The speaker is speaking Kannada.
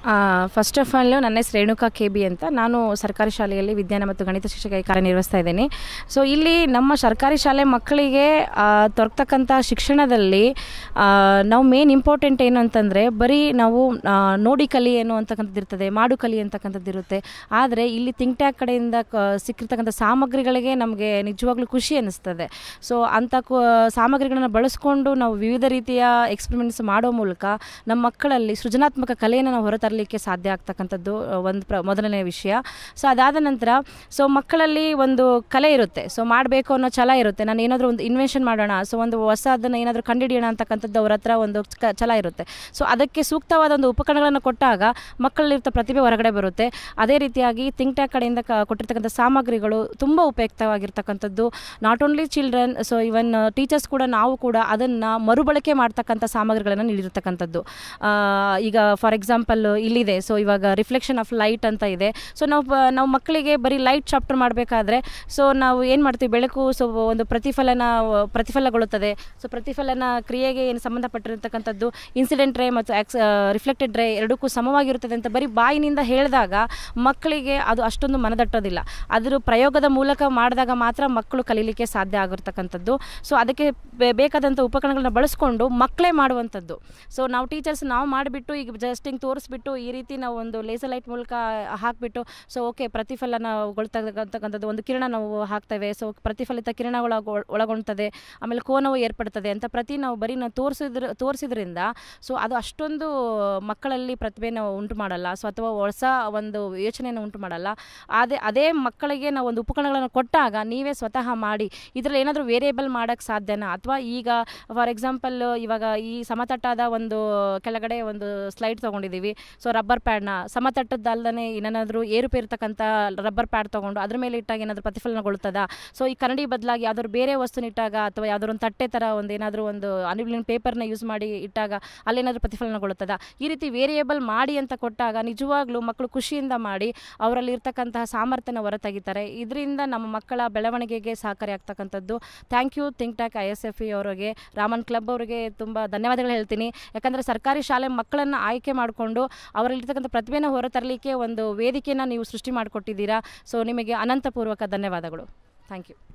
ಫಸ್ಟ್ ಆಫ್ ಆಲ್ ನನ್ನ ಹೆಸರು ರೇಣುಕಾ ಕೆ ಬಿ ಅಂತ ನಾನು ಸರ್ಕಾರಿ ಶಾಲೆಯಲ್ಲಿ ವಿಜ್ಞಾನ ಮತ್ತು ಗಣಿತ ಶಿಕ್ಷಕಿಯಾಗಿ ಕಾರ್ಯನಿರ್ವಹಿಸ್ತಾ ಇದ್ದೀನಿ ಸೊ ಇಲ್ಲಿ ನಮ್ಮ ಸರ್ಕಾರಿ ಶಾಲೆ ಮಕ್ಕಳಿಗೆ ಆ, ದೊರಕತಕ್ಕಂಥ ಶಿಕ್ಷಣದಲ್ಲಿ ಆ, ನಾವು ಮೇನ್ ಇಂಪಾರ್ಟೆಂಟ್ ಏನು ಅಂತಂದರೆ ಬರೀ ನಾವು ಆ, ನೋಡಿ ಕಲಿ ಏನು ಅಂತಕ್ಕಂಥದ್ದು ಇರ್ತದೆ ಮಾಡು ಕಲಿ ಅಂತಕ್ಕಂಥದ್ದು ಇರುತ್ತೆ ಆದರೆ ಇಲ್ಲಿ ಥಿಂಕ್ ಟ್ಯಾಕ್ ಕಡೆಯಿಂದ ಕ ಸಿಕ್ಕಿರ್ತಕ್ಕಂಥ ಸಾಮಗ್ರಿಗಳಿಗೆ ನಮಗೆ ನಿಜವಾಗ್ಲೂ ಖುಷಿ ಅನ್ನಿಸ್ತದೆ ಸೊ ಅಂಥ ಕು ಸಾಮಗ್ರಿಗಳನ್ನ ಬಳಸ್ಕೊಂಡು ನಾವು ವಿವಿಧ ರೀತಿಯ ಎಕ್ಸ್ಪೆರಿಮೆಂಟ್ಸ್ ಮಾಡೋ ಮೂಲಕ ನಮ್ಮ ಮಕ್ಕಳಲ್ಲಿ ಸೃಜನಾತ್ಮಕ ಕಲೆಯನ್ನು ನಾವು ಹೊರತರಲಿಕ್ಕೆ ಸಾಧ್ಯ ಆಗ್ತಕ್ಕಂಥದ್ದು ಆ, ಒಂದು ಪ್ರ ಮೊದಲನೇ ವಿಷಯ ಸೊ ಅದಾದ ನಂತರ ಸೊ ಮಕ್ಕಳಲ್ಲಿ ಒಂದು ಕಲೆ ಇರುತ್ತೆ ಸೊ ಮಾಡಬೇಕು ಅನ್ನೋ ಛಲ ಇರುತ್ತೆ ನಾನು ಏನಾದರೂ ಒಂದು ಇನ್ವೆನ್ಷನ್ ಮಾಡೋಣ ಸೊ ಒಂದು ಹೊಸದನ್ನು ಏನಾದರೂ ಕಂಡುಹಿಡಿಯೋಣ ಅಂತಕ್ಕಂಥದ್ದು ಅವ್ರ ಹತ್ರ ಒಂದು ಕ ಛಲ ಇರುತ್ತೆ ಸೊ ಅದಕ್ಕೆ ಸೂಕ್ತವಾದ ಒಂದು ಉಪಕರಣಗಳನ್ನು ಕೊಟ್ಟಾಗ ಮಕ್ಕಳಲ್ಲಿರ್ತ ಪ್ರತಿಭೆ ಹೊರಗಡೆ ಬರುತ್ತೆ ಅದೇ ರೀತಿಯಾಗಿ ಥಿಂಕ್ ಟ್ಯಾಕ್ ಕಡೆಯಿಂದ ಕ ಕೊಟ್ಟಿರ್ತಕ್ಕಂಥ ಸಾಮಗ್ರಿಗಳು ತುಂಬ ಉಪಯುಕ್ತವಾಗಿರ್ತಕ್ಕಂಥದ್ದು not only children so even teachers ಕೂಡ ನಾವು ಕೂಡ ಅದನ್ನು ಮರುಬಳಕೆ ಮಾಡ್ತಕ್ಕಂಥ ಸಾಮಗ್ರಿಗಳನ್ನು ನೀಡಿರ್ತಕ್ಕಂಥದ್ದು ಆ, ಈಗ ಫಾರ್ ಎಕ್ಸಾಂಪಲ್ ಇಲ್ಲಿದೆ ಸೊ ಇವಾಗ ರಿಫ್ಲೆಕ್ಷನ್ ಆಫ್ ಲೈಟ್ ಅಂತ ಇದೆ ಸೊ ನಾವು ಬ- ನಾವು ಮಕ್ಕಳಿಗೆ ಬರೀ ಲೈಟ್ ಚಾಪ್ಟರ್ ಮಾಡಬೇಕಾದ್ರೆ ಸೊ ನಾವು ಏನು ಮಾಡ್ತೀವಿ ಬೆಳಕು ಸೊ ಒಂದು ಪ್ರತಿಫಲನ ಪ್ರತಿಫಲಗೊಳ್ಳುತ್ತದೆ ಸೊ ಪ್ರತಿಫಲನ ಕ್ರಿಯೆಗೆ ಏನು ಸಂಬಂಧಪಟ್ಟಿರ್ತಕ್ಕಂಥದ್ದು ಇನ್ಸಿಡೆಂಟ್ ರೇ ಮತ್ತು ಆಕ್ಸ್ ರಿಫ್ಲೆಕ್ಟೆಡ್ ರೇ ಎರಡಕ್ಕೂ ಸಮವಾಗಿರುತ್ತದೆ ಅಂತ ಬರೀ ಬಾಯಿನಿಂದ ಹೇಳಿದಾಗ ಮಕ್ಕಳಿಗೆ ಅದು ಅಷ್ಟೊಂದು ಮನದಟ್ಟೋದಿಲ್ಲ ಅದರ ಪ್ರಯೋಗದ ಮೂಲಕ ಮಾಡಿದಾಗ ಮಾತ್ರ ಮಕ್ಕಳು ಕಲೀಲಿಕ್ಕೆ ಸಾಧ್ಯ ಆಗಿರ್ತಕ್ಕಂಥದ್ದು ಸೊ ಅದಕ್ಕೆ ಬೇ- ಬೇಕಾದಂಥ ಉಪಕರಣಗಳನ್ನ ಬಳಸ್ಕೊಂಡು ಮಕ್ಕಳೇ ಮಾಡುವಂಥದ್ದು ಸೊ ನಾವು ಟೀಚರ್ಸ್ ನಾವು ಮಾಡಿಬಿಟ್ಟು ಈಗ ಜಸ್ಟ್ ಹಿಂಗೆ ತೋರಿಸ್ಬಿಟ್ಟು ಈ ರೀತಿ ನಾವು ಒಂದು ಲೇಸರ್ ಲೈಟ್ ಮೂಲಕ ಹಾಕಿಬಿಟ್ಟು ಸೊ ಓಕೆ ಪ್ರತಿಫಲನ ಒಳ್ತಕ್ಕಂಥದ್ದು ಒಂದು ಕಿರಣ ನಾವು ಹಾಕ್ತೇವೆ ಸೊ ಪ್ರತಿಫಲಿತ ಕಿರಣಗಳ ಒಳಗೊಳ್ತದೆ ಆಮೇಲೆ ಕೋನವು ಏರ್ಪಡ್ತದೆ ಅಂತ ಪ್ರತಿ ನಾವು ಬರೀ ನಾವು ತೋರಿಸಿದ್ರ ತೋರಿಸಿದ್ರಿಂದ ಸೊ ಅದು ಅಷ್ಟೊಂದು ಮಕ್ಕಳಲ್ಲಿ ಪ್ರತಿಭೆನ ಉಂಟು ಮಾಡಲ್ಲ ಸೊ ಅಥವಾ ಹೊಸ ಒಂದು ಯೋಚನೆಯನ್ನು ಉಂಟು ಮಾಡಲ್ಲ ಅದೇ ಅದೇ ಮಕ್ಕಳಿಗೆ ನಾವು ಒಂದು ಉಪಕರಣಗಳನ್ನು ಕೊಟ್ಟಾಗ ನೀವೇ ಸ್ವತಃ ಮಾಡಿ ಇದರಲ್ಲಿ ಏನಾದರೂ ವೇರಿಯೇಬಲ್ ಮಾಡೋಕ್ಕೆ ಸಾಧ್ಯನಾ ಅಥವಾ ಈಗ ಫಾರ್ ಎಕ್ಸಾಂಪಲ್ ಇವಾಗ ಈ ಸಮತಟ್ಟಾದ ಒಂದು ಕೆಳಗಡೆ ಒಂದು ಸ್ಲೈಡ್ ತೊಗೊಂಡಿದ್ದೀವಿ ಸೊ ರಬ್ಬರ್ ಪ್ಯಾಡ್ನ ಸಮತಟ್ಟದ್ದಲ್ಲದೆ ಏನೇನಾದರೂ ಏರುಪೇರು ಇರ್ತಕ್ಕಂಥ ರಬ್ಬರ್ ಪ್ಯಾಡ್ ತೊಗೊಂಡು ಅದ್ರ ಮೇಲೆ ಇಟ್ಟಾಗ ಏನಾದರೂ ಪ್ರತಿಫಲನಗೊಳ್ತದ ಸೊ ಈ ಕನ್ನಡಿ ಬದಲಾಗಿ ಯಾವ್ದಾದ್ರು ಬೇರೆ ವಸ್ತುನ ಇಟ್ಟಾಗ ಅಥವಾ ಯಾವ್ದಾದ್ರು ಒಂದು ತಟ್ಟೆ ಥರ ಒಂದು ಏನಾದರೂ ಒಂದು ಅನಿಬ್ಲಿನ್ ಪೇಪರ್ನ ಯೂಸ್ ಮಾಡಿ ಇಟ್ಟಾಗ ಅಲ್ಲೇನಾದರೂ ಪ್ರತಿಫಲನಗೊಳ್ತದ ಈ ರೀತಿ ವೇರಿಯೇಬಲ್ ಮಾಡಿ ಅಂತ ಕೊಟ್ಟಾಗ ನಿಜವಾಗ್ಲೂ ಮಕ್ಕಳು ಖುಷಿಯಿಂದ ಮಾಡಿ ಅವರಲ್ಲಿ ಇರ್ತಕ್ಕಂತಹ ಸಾಮರ್ಥ್ಯನ ಹೊರತೆಗಿತಾರೆ ಇದರಿಂದ ನಮ್ಮ ಮಕ್ಕಳ ಬೆಳವಣಿಗೆಗೆ ಸಹಕಾರಿ ಆಗ್ತಕ್ಕಂಥದ್ದು thank you think tank I S F E ಅವರಿಗೆ ರಾಮನ್ ಕ್ಲಬ್ ಅವರಿಗೆ ತುಂಬ ಧನ್ಯವಾದಗಳು ಹೇಳ್ತೀನಿ ಯಾಕಂದರೆ ಸರ್ಕಾರಿ ಶಾಲೆ ಮಕ್ಕಳನ್ನು ಆಯ್ಕೆ ಮಾಡಿಕೊಂಡು ಅವರಲ್ಲಿರ್ತಕ್ಕಂಥ ಪ್ರತಿಭೆನ ಹೊರತರಲಿಕ್ಕೆ ಒಂದು ವೇದಿಕೆಯನ್ನು ನೀವು ಸೃಷ್ಟಿ ಮಾಡಿಕೊಟ್ಟಿದ್ದೀರಾ ಸೊ ನಿಮಗೆ ಅನಂತಪೂರ್ವಕ ಧನ್ಯವಾದಗಳು ಥ್ಯಾಂಕ್ ಯು